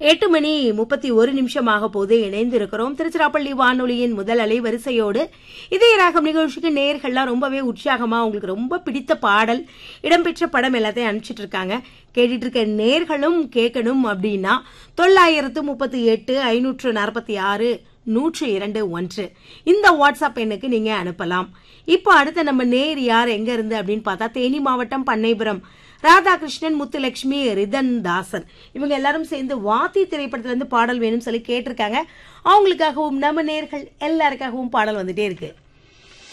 எட்டு மணி முப்பத்தி ஒரு நிமிஷமாக போது இணைந்திருக்கிறோம் திருச்சிராப்பள்ளி வானொலியின் முதல் அலைவரிசையோடு இதய ராகம் நிகழ்ச்சிக்கு நேர்கள்லாம் ரொம்பவே உற்சாகமா உங்களுக்கு ரொம்ப பிடித்த பாடல் இடம்பெற்ற படம் எல்லாத்தையும் அனுப்பிச்சிட்டு இருக்காங்க கேட்டுட்டு இருக்க நேர்களும் கேட்கணும் அப்படின்னா தொள்ளாயிரத்து முப்பத்தி எட்டு ஐநூற்று நாற்பத்தி ஆறு நூற்று இரண்டு ஒன்று இந்த வாட்ஸ்அப் எண்ணுக்கு நீங்க அனுப்பலாம் இப்போ அடுத்த நம்ம நேர் யார் எங்க இருந்து அப்படின்னு பார்த்தா தேனி மாவட்டம் பண்ணைபுரம் ராதாகிருஷ்ணன் முத்துலட்சுமி ரிதன் தாசன் இவங்க எல்லாரும் சேர்ந்து வாத்தி திரைப்படத்துல இருந்து பாடல் வேணும்னு சொல்லி கேட்டிருக்காங்க அவங்களுக்காகவும் நம்ம நேர்கள் எல்லாருக்காகவும் பாடல் வந்துட்டே இருக்கு